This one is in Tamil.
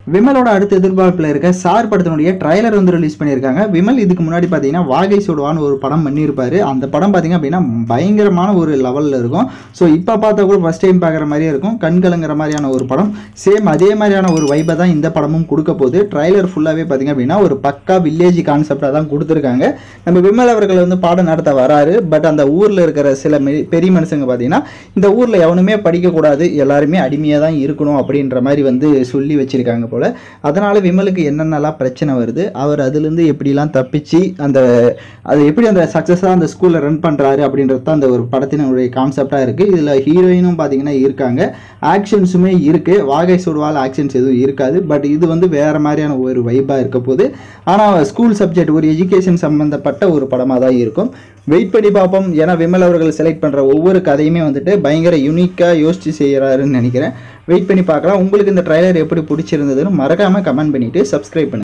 விமலோட அடுத்த எதிர்பார்ப்பில் இருக்க சார் படத்தினுடைய ட்ரைலர் வந்து ரிலீஸ் பண்ணியிருக்காங்க விமல் இதுக்கு முன்னாடி பார்த்தீங்கன்னா வாகை சுடுவான்னு ஒரு படம் பண்ணியிருப்பாரு அந்த படம் பார்த்தீங்க அப்படின்னா பயங்கரமான ஒரு லெவலில் இருக்கும் ஸோ இப்போ பார்த்தா கூட ஃபஸ்ட் டைம் பார்க்குற மாதிரியே இருக்கும் கண் கலங்குற மாதிரியான ஒரு படம் சேம் அதே மாதிரியான ஒரு வைப்பை தான் இந்த படமும் கொடுக்க போகுது ட்ரைலர் ஃபுல்லாகவே பார்த்தீங்க அப்படின்னா ஒரு பக்கா வில்லேஜ் கான்செப்டாக தான் கொடுத்துருக்காங்க நம்ம விமல் அவர்கள் வந்து பாடம் நடத்த வராரு பட் அந்த ஊரில் இருக்கிற சில மெ- பெரிய மனுஷங்க பார்த்தீங்கன்னா இந்த ஊரில் எவனுமே படிக்கக்கூடாது எல்லாருமே அடிமையாக தான் இருக்கணும் அப்படின்ற மாதிரி வந்து சொல்லி வச்சிருக்காங்க போல் அதனால் விமலுக்கு என்னென்னலாம் பிரச்சனை வருது அவர் அதுலேருந்து எப்படிலாம் தப்பிச்சு அந்த அது எப்படி அந்த சக்ஸஸாக அந்த ஸ்கூலில் ரன் பண்ணுறாரு அப்படின்றது தான் அந்த ஒரு படத்தினுடைய கான்செப்டாக இருக்குது இதில் ஹீரோயினும் பார்த்தீங்கன்னா இருக்காங்க ஆக்ஷன்ஸுமே இருக்குது வாகை சுடுவால் ஆக்ஷன்ஸ் எதுவும் இருக்காது பட் இது வந்து வேறு மாதிரியான ஒரு வைப்பாக இருக்க போகுது ஆனால் ஸ்கூல் சப்ஜெக்ட் ஒரு எஜுகேஷன் சம்மந்தப்பட்ட ஒரு படமாக தான் இருக்கும் வெயிட் பண்ணி பார்ப்போம் ஏன்னா விமல் அவர்கள் செலக்ட் பண்ணுற ஒவ்வொரு கதையுமே வந்துட்டு பயங்கர யூனிக்காக யோசிச்சு செய்கிறாருன்னு நினைக்கிறேன் வெயிட் பண்ணி பார்க்கலாம் உங்களுக்கு இந்த ட்ரைலர் எப்படி பிடிச்சிருந்ததுன்னு மறக்காமல் கமெண்ட் பண்ணிவிட்டு சப்ஸ்கிரைப் பண்ணுங்கள்